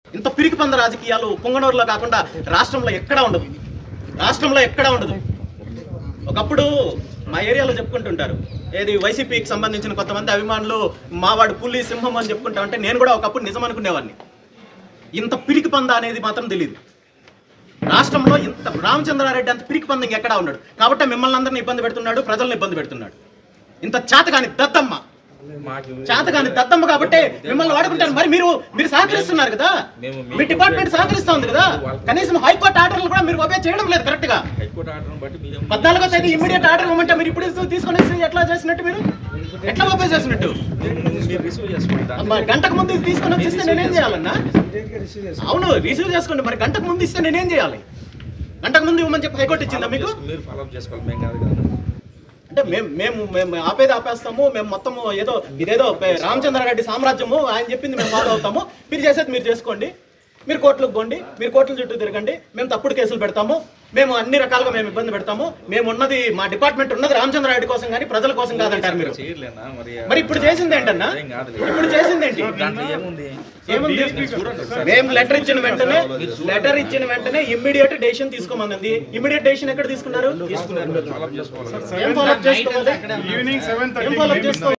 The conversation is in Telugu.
ఇంత పిరికి పంద రాజకీయాలు పొంగనూరులో కాకుండా రాష్ట్రంలో ఎక్కడా ఉండదు రాష్ట్రంలో ఎక్కడా ఉండదు ఒకప్పుడు మా ఏరియాలో చెప్పుకుంటుంటారు ఏది వైసీపీకి సంబంధించిన కొంతమంది అభిమానులు మావాడు పులి సింహం అని చెప్పుకుంటా ఉంటే నేను కూడా ఒకప్పుడు నిజం అనుకునేవాడిని ఇంత పిరికి పంద అనేది మాత్రం తెలియదు రాష్ట్రంలో ఇంత రామచంద్రారెడ్డి అంత పిరికి పంద ఎక్కడా ఉన్నాడు కాబట్టి మిమ్మల్ని అందరిని ఇబ్బంది పెడుతున్నాడు ప్రజల్ని ఇబ్బంది పెడుతున్నాడు ఇంత చేతగాని దత్తమ్మ చేతగాని దత్తమ్మ కాబట్టి మిమ్మల్ని వాడుకుంటారు మరి మీరు మీరు సహకరిస్తున్నారు కదా మేము మీ డిపార్ట్మెంట్ సహకరిస్తుంది కదా కనీసం హైకోర్టు ఆర్డర్లు కూడా మీరు ఒబే చేయడం లేదు కరెక్ట్ గా హైకోర్టు ఆర్డర్ బట్టి మీరు పద్నాలుగో తేదీ ఇమ్మీడియట్ ఆర్డర్ ఇవ్వమంటే మీరు ఇప్పుడు తీసుకొని వచ్చి ఎట్లా చేసినట్టు మీరు ఎట్లా ఒబే చేసినట్టు మీరు రిసీవ్ చేసుకోండి మరి గంటకు ముందు ఇది తీసుకొని వచ్చేస్తే నేనేం చేయాలన్నా అవును రిసీవ్ చేసుకోండి మరి గంటకు ముందు ఇస్తే నేనేం చేయాలి గంటకు ముందు ఇవ్వమని చెప్పి హైకోర్టు ఇచ్చిందా మీకు మీరు ఫాలో అప్ చేసుకోవాలి మేము కాదు కదా అంటే మేము మేము మేము ఆపేది ఆపేస్తాము మేము మొత్తము ఏదో ఇదేదో పే- రామచంద్రారెడ్డి సామ్రాజ్యము ఆయన చెప్పింది మేము ఫాలో అవుతాము మీరు చేసేది మీరు చేసుకోండి మీరు కోర్టులకు పోండి మీరు కోర్టుల చుట్టూ తిరగండి మేము తప్పుడు కేసులు పెడతాము మేము అన్ని రకాలుగా మేము ఇబ్బంది పెడతాము మేము ఉన్నది మా డిపార్ట్మెంట్ ఉన్నది రామచంద్రారెడ్డి కోసం కానీ ప్రజల కోసం కాదంటారు మీరు చేయలేనా మరి మరి ఇప్పుడు చేసింది ఏంటన్నా ఏం కాదు ఇప్పుడు చేసింది ఏంటి దాంట్లో ఏముంది ఏముంది చూడండి ఒకసారి. మేము లెటర్ ఇచ్చిన వెంటనే లెటర్ ఇచ్చిన వెంటనే ఇమ్మీడియట్ డెసిషన్ తీసుకోమన్నది ఇమ్మీడియట్ డెసిషన్ ఎక్కడ తీసుకున్నారు తీసుకున్నారు ఫాలో అప్ చేసుకోవాలి కదా. ఏం ఫాలో చేసుకోవాలి ఈవినింగ్ సెవెన్ ఏం ఫాలో చేసుకోవాలి